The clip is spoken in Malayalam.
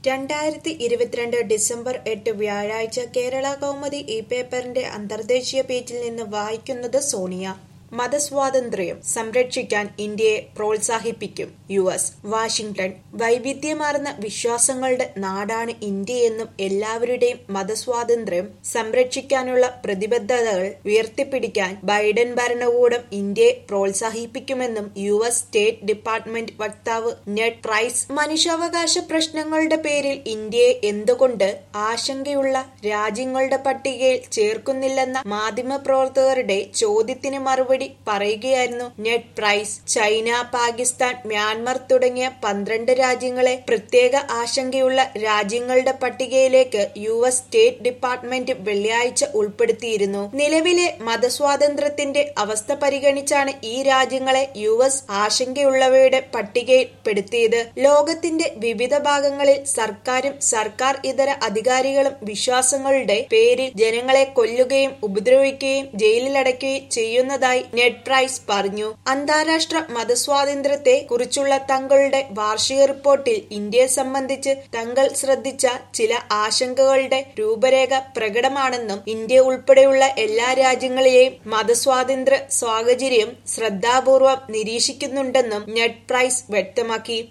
രണ്ടായിരത്തി ഇരുപത്തിരണ്ട് ഡിസംബർ എട്ട് വ്യാഴാഴ്ച കേരള കൗമുദി ഈ പേപ്പറിന്റെ അന്തർദേശീയ പേജിൽ നിന്ന് വായിക്കുന്നത് സോണിയ മതസ്വാതന്ത്ര്യം സംരക്ഷിക്കാൻ ഇന്ത്യയെ പ്രോത്സാഹിപ്പിക്കും യു എസ് വാഷിംഗ്ടൺ വൈവിധ്യമാർന്ന വിശ്വാസങ്ങളുടെ നാടാണ് ഇന്ത്യയെന്നും എല്ലാവരുടെയും മതസ്വാതന്ത്ര്യം സംരക്ഷിക്കാനുള്ള പ്രതിബദ്ധതകൾ ഉയർത്തിപ്പിടിക്കാൻ ബൈഡൻ ഭരണകൂടം ഇന്ത്യയെ പ്രോത്സാഹിപ്പിക്കുമെന്നും യു എസ് സ്റ്റേറ്റ് ഡിപ്പാർട്ട്മെന്റ് വക്താവ് നെഡ് പ്രൈസ് മനുഷ്യാവകാശ പ്രശ്നങ്ങളുടെ പേരിൽ ഇന്ത്യയെ എന്തുകൊണ്ട് ആശങ്കയുള്ള രാജ്യങ്ങളുടെ പട്ടികയിൽ ചേർക്കുന്നില്ലെന്ന മാധ്യമപ്രവർത്തകരുടെ ചോദ്യത്തിന് മറുപടി പറയുകയായിരുന്നു Ned Price China Pakistan Myanmar തുടങ്ങിയ പന്ത്രണ്ട് രാജ്യങ്ങളെ പ്രത്യേക ആശങ്കയുള്ള രാജ്യങ്ങളുടെ പട്ടികയിലേക്ക് യു എസ് സ്റ്റേറ്റ് ഡിപ്പാർട്ട്മെന്റ് വെള്ളിയാഴ്ച ഉൾപ്പെടുത്തിയിരുന്നു നിലവിലെ മതസ്വാതന്ത്ര്യത്തിന്റെ അവസ്ഥ പരിഗണിച്ചാണ് ഈ രാജ്യങ്ങളെ യു എസ് ആശങ്കയുള്ളവയുടെ പട്ടികയിൽ പെടുത്തിയത് ലോകത്തിന്റെ വിവിധ ഭാഗങ്ങളിൽ സർക്കാരും സർക്കാർ ഇതര അധികാരികളും വിശ്വാസങ്ങളുടെ പേരിൽ ജനങ്ങളെ കൊല്ലുകയും ഉപദ്രവിക്കുകയും ജയിലിലടയ്ക്കുകയും ചെയ്യുന്നതായി നെഡ് പ്രൈസ് പറഞ്ഞു അന്താരാഷ്ട്ര മതസ്വാതന്ത്ര്യത്തെ കുറിച്ചുള്ള തങ്ങളുടെ വാർഷിക റിപ്പോർട്ടിൽ ഇന്ത്യയെ സംബന്ധിച്ച് തങ്ങൾ ശ്രദ്ധിച്ച ചില ആശങ്കകളുടെ രൂപരേഖ പ്രകടമാണെന്നും ഇന്ത്യ ഉൾപ്പെടെയുള്ള എല്ലാ രാജ്യങ്ങളിലെയും മതസ്വാതന്ത്ര്യ സാഹചര്യം ശ്രദ്ധാപൂർവം നിരീക്ഷിക്കുന്നുണ്ടെന്നും നെഡ് പ്രൈസ് വ്യക്തമാക്കി